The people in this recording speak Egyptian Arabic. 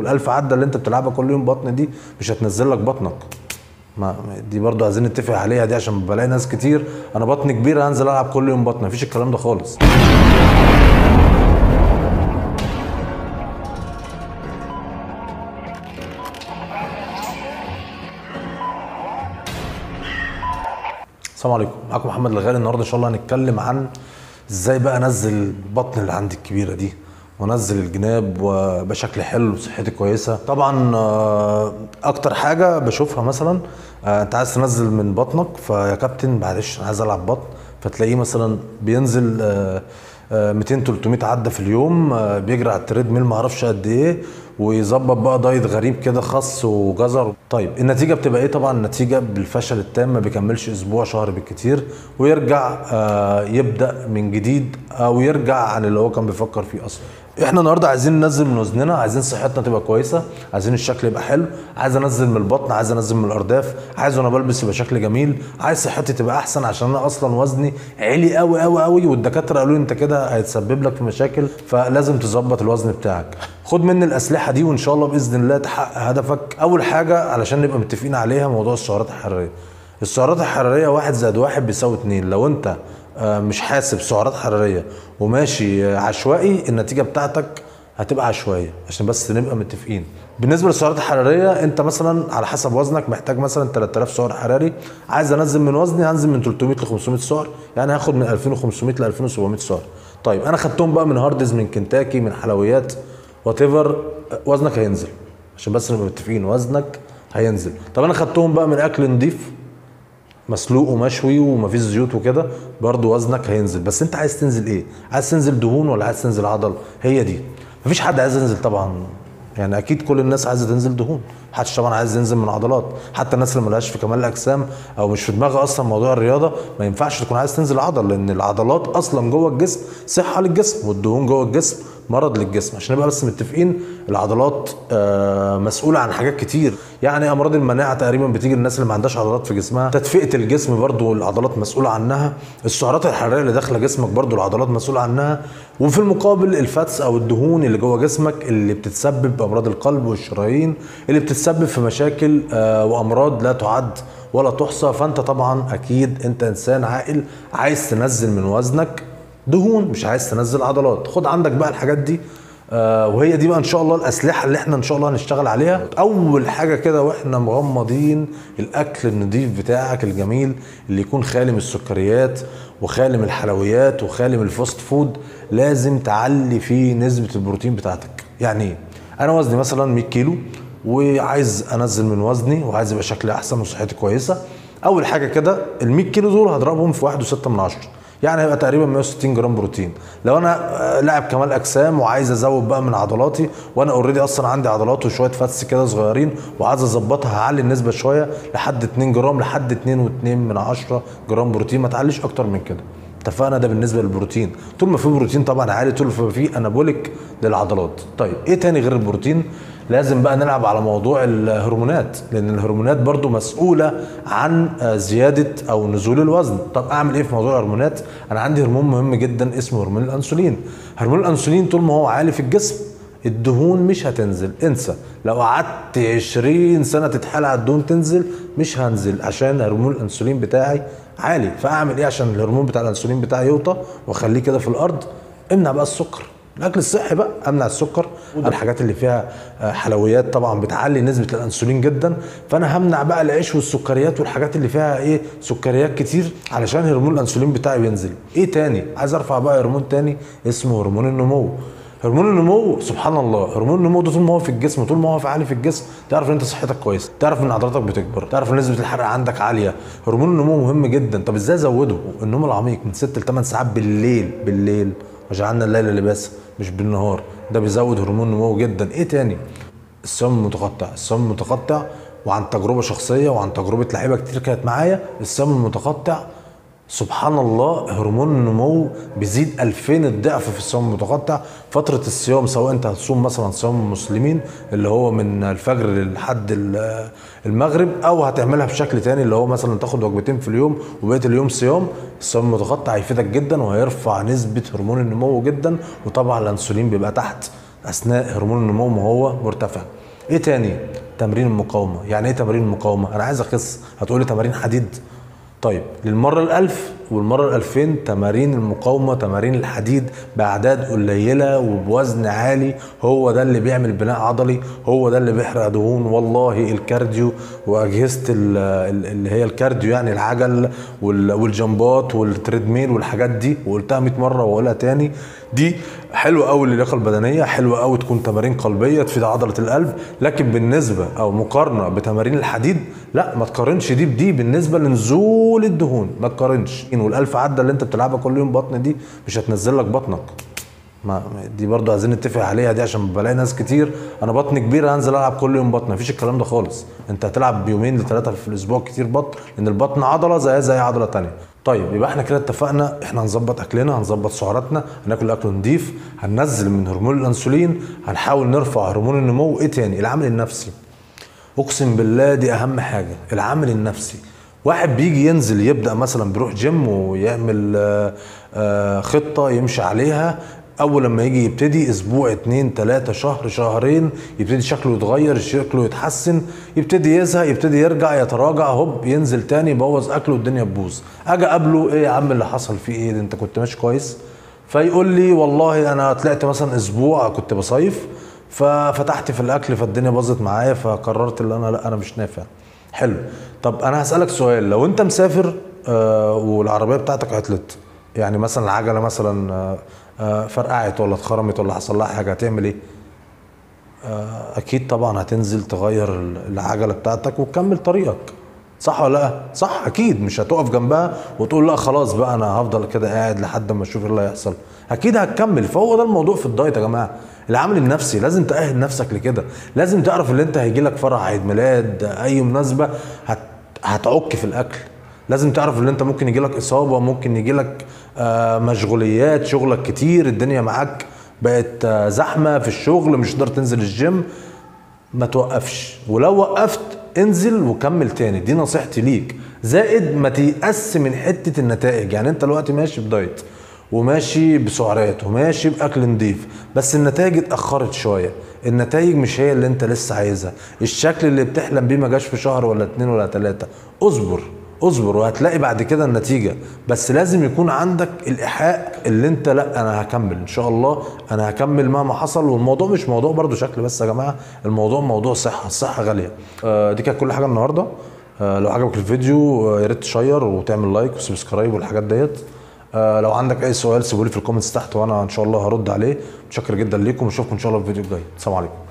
والالف عده اللي انت بتلعبها كل يوم بطن دي مش هتنزل لك بطنك ما ما- دي برضو عايزين نتفق عليها دي عشان بلاقي ناس كتير انا بطني كبير هنزل العب كل يوم بطن مفيش الكلام ده خالص السلام عليكم معاكم محمد الغالي النهارده ان شاء الله هنتكلم عن ازاي بقى انزل البطن اللي عندي الكبيره دي وانزل الجناب وبشكل حلو وصحتي كويسه طبعا آه، اكتر حاجه بشوفها مثلا آه، انت عايز تنزل من بطنك فيا كابتن معلش انا عايز العب بطن فتلاقيه مثلا بينزل آه، آه، 200 300 عده في اليوم آه، بيجري على التريد ميل معرفش قد ايه ويظبط بقى دايت غريب كده خس وجزر طيب النتيجه بتبقى ايه طبعا النتيجه بالفشل التام ما بيكملش اسبوع شهر بالكتير ويرجع آه، يبدا من جديد او يرجع عن اللي هو كان بيفكر فيه اصلا احنا النهارده عايزين ننزل من وزننا عايزين صحتنا تبقى كويسه عايزين الشكل يبقى حلو عايز انزل من البطن عايز انزل من الارداف عايز وانا بلبس يبقى شكل جميل عايز صحتي تبقى احسن عشان انا اصلا وزني عالي قوي قوي قوي والدكاتره قالوا لي انت كده هيتسبب لك في مشاكل فلازم تظبط الوزن بتاعك خد مني الاسلحه دي وان شاء الله باذن الله تحقق هدفك اول حاجه علشان نبقى متفقين عليها موضوع السعرات الحراريه السعرات الحراريه واحد زائد واحد بيساوي اتنين لو انت آه، مش حاسب سعرات حراريه وماشي آه، عشوائي النتيجه بتاعتك هتبقى عشوائيه عشان بس نبقى متفقين بالنسبه للسعرات الحراريه انت مثلا على حسب وزنك محتاج مثلا 3000 سعر حراري عايز انزل من وزني هنزل من 300 ل 500 سعر يعني هاخد من 2500 ل 2700 سعر طيب انا خدتهم بقى من هاردز من كنتاكي من حلويات وات ايفر وزنك هينزل عشان بس نبقى متفقين وزنك هينزل طب انا خدتهم بقى من اكل نضيف مسلوق ومشوي ومفيش زيوت وكده برضو وزنك هينزل بس انت عايز تنزل ايه عايز تنزل دهون ولا عايز تنزل عضل هي دي مفيش حد عايز ينزل طبعا يعني اكيد كل الناس عايزه تنزل دهون محدش طبعا عايز ينزل من عضلات حتى الناس اللي ملهاش في كمال الاجسام او مش في دماغها اصلا موضوع الرياضه ما ينفعش تكون عايز تنزل عضل لان العضلات اصلا جوه الجسم صحه للجسم والدهون جوه الجسم مرض للجسم عشان نبقى بس متفقين العضلات آه مسؤوله عن حاجات كتير يعني امراض المناعه تقريبا بتيجي للناس اللي ما عندهاش عضلات في جسمها تدفئه الجسم برضو العضلات مسؤوله عنها السعرات الحراريه اللي داخله جسمك برضو العضلات مسؤوله عنها وفي المقابل الفاتس او الدهون اللي جوه جسمك اللي بتتسبب بامراض القلب والشرايين اللي بتتسبب في مشاكل آه وامراض لا تعد ولا تحصى فانت طبعا اكيد انت انسان عاقل عايز تنزل من وزنك دهون مش عايز تنزل عضلات خد عندك بقى الحاجات دي آه وهي دي بقى ان شاء الله الاسلحه اللي احنا ان شاء الله هنشتغل عليها اول حاجه كده واحنا مغمضين الاكل النظيف بتاعك الجميل اللي يكون خالي من السكريات وخالي من الحلويات وخالي من الفاست فود لازم تعلي فيه نسبه البروتين بتاعتك يعني ايه انا وزني مثلا 100 كيلو وعايز انزل من وزني وعايز يبقى شكلي احسن وصحتي كويسه اول حاجه كده ال 100 كيلو دول هضربهم في 1.6 من عشرة يعني هيبقى تقريبا 160 جرام بروتين لو انا آه، لاعب كمال اجسام وعايز ازود بقى من عضلاتي وانا اوريدي اصلا عندي عضلات وشويه فاتس كده صغيرين وعايز اظبطها هعلي النسبه شويه لحد 2 جرام لحد 2 و2 من 10 جرام بروتين ما تعليش اكتر من كده اتفقنا ده بالنسبه للبروتين طول ما في بروتين طبعا عالي طول ما في انابوليك للعضلات طيب ايه تاني غير البروتين لازم بقى نلعب على موضوع الهرمونات لان الهرمونات برضو مسؤوله عن آه، زياده او نزول الوزن طب اعمل ايه في موضوع الهرمونات انا عندي هرمون مهم جدا اسمه هرمون الانسولين هرمون الانسولين طول ما هو عالي في الجسم الدهون مش هتنزل انسى لو قعدت 20 سنه تتحال على الدهون تنزل مش هنزل عشان هرمون الانسولين بتاعي عالي فاعمل ايه عشان الهرمون بتاع الانسولين بتاعي يوطى واخليه كده في الارض امنع بقى السكر الاكل الصحي بقى امنع السكر الحاجات اللي فيها آه، حلويات طبعا بتعلي نسبه الانسولين جدا فانا همنع بقى العيش والسكريات والحاجات اللي فيها ايه سكريات كتير علشان هرمون الانسولين بتاعي بينزل ايه تاني عايز ارفع بقى هرمون تاني اسمه هرمون النمو هرمون النمو سبحان الله هرمون النمو ده طول ما هو في الجسم طول ما هو فعال في الجسم تعرف ان انت صحتك كويسه تعرف ان عضلاتك بتكبر تعرف ان نسبه الحرق عندك عاليه هرمون النمو مهم جدا طب ازاي ازوده النوم العميق من 6 ل 8 ساعات بالليل بالليل وجعلنا الليل لباسا مش بالنهار ده بيزود هرمون النمو جدا ايه تاني الصيام المتقطع الصيام المتقطع وعن تجربه شخصيه وعن تجربه لعيبه كتير كانت معايا الصيام المتقطع سبحان الله هرمون النمو بيزيد 2000 الضعف في الصيام المتقطع فترة الصيام سواء انت هتصوم مثلا صيام المسلمين اللي هو من الفجر لحد ال- المغرب او هتعملها بشكل تاني اللي هو مثلا تاخد وجبتين في اليوم وبقية اليوم صيام الصيام المتقطع هيفيدك جدا وهيرفع نسبة هرمون النمو جدا وطبعا الانسولين بيبقى تحت اثناء هرمون النمو ما هو مرتفع ايه تاني تمرين المقاومه يعني ايه تمارين المقاومه انا عايز اخس هتقولي تمارين حديد طيب للمره الألف والمره الألفين تمارين المقاومه تمارين الحديد باعداد قليله وبوزن عالي هو ده اللي بيعمل بناء عضلي هو ده اللي بيحرق دهون والله الكارديو واجهزه ال- ال- اللي هي الكارديو يعني العجل وال- والجمبات والتريدميل والحاجات دي وقلتها 100 مره واقولها تاني دي حلوه قوي للياقه البدنيه حلوه قوي تكون تمارين قلبيه تفيد عضله القلب لكن بالنسبه او مقارنه بتمارين الحديد لا ما تقارنش دي بدي بالنسبه لنزول الدهون ما تقارنش والالف عده اللي انت بتلعبها كل يوم بطن دي مش هتنزل لك بطنك ما دي برضو عايزين نتفق عليها دي عشان بلاقي ناس كتير انا بطني كبير هنزل العب كل يوم بطن مفيش الكلام ده خالص انت هتلعب بيومين لثلاثه في الاسبوع كتير بطن لان البطن عضله زيها زي عضله تانية طيب يبقى احنا كده اتفقنا احنا هنظبط اكلنا هنظبط سعراتنا هناكل اكل نضيف هننزل من هرمون الانسولين هنحاول نرفع هرمون النمو ايه تاني العامل النفسي اقسم بالله دي اهم حاجه العامل النفسي واحد بيجي ينزل يبدا مثلا بيروح جيم ويعمل آه، آه، خطه يمشي عليها اول لما يجي يبتدي اسبوع اتنين تلاته شهر شهرين يبتدي شكله يتغير شكله يتحسن يبتدي يزهق يبتدي يرجع يتراجع هوب ينزل تاني يبوظ اكله والدنيا تبوظ اجي اقابله ايه يا عم اللي حصل فيه ايه ده انت كنت ماشي كويس فيقول لي والله انا طلعت مثلا اسبوع كنت بصيف ففتحت في الاكل فالدنيا باظت معايا فقررت ان انا لا انا مش نافع حلو طب انا هسالك سؤال لو انت مسافر آه والعربيه بتاعتك عطلت يعني مثلا العجله مثلا آه آه فرقعت ولا اتخرمت ولا حصل لها حاجه هتعمل ايه آه اكيد طبعا هتنزل تغير العجله بتاعتك وتكمل طريقك صح ولا لا صح اكيد مش هتقف جنبها وتقول لا خلاص بقى انا هفضل كده قاعد لحد ما اشوف ايه اللي هيحصل اكيد هتكمل فهو ده الموضوع في الدايت يا جماعه العامل النفسي لازم تأهل نفسك لكده لازم تعرف ان انت هيجي لك فرح عيد ميلاد اي مناسبه هت... هتعك في الاكل لازم تعرف ان انت ممكن يجي لك اصابه ممكن يجي لك آه مشغوليات شغلك كتير الدنيا معاك بقت آه زحمه في الشغل مش قادر تنزل الجيم ما توقفش ولو وقفت انزل وكمل تاني دي نصيحتي ليك زائد ما تيأس من حته النتائج يعني انت دلوقتي ماشي بدايت وماشي بسعرات وماشي باكل نضيف بس النتائج اتاخرت شويه النتائج مش هي اللي انت لسه عايزها الشكل اللي بتحلم بيه ما جاش في شهر ولا اتنين ولا تلاته اصبر اصبر وهتلاقي بعد كده النتيجه بس لازم يكون عندك الايحاء اللي انت لا انا هكمل ان شاء الله انا هكمل مهما حصل والموضوع مش موضوع برضو شكل بس يا جماعه الموضوع موضوع صحه الصحه غاليه آه دي كانت كل حاجه النهارده آه لو عجبك الفيديو آه يا ريت تشير وتعمل لايك وسبسكرايب والحاجات ديت آه لو عندك اي سؤال سيبولي في الكومنتس تحت وانا ان شاء الله هرد عليه متشكر جدا ليكم ونشوفكم ان شاء الله في الفيديو الجاي السلام عليكم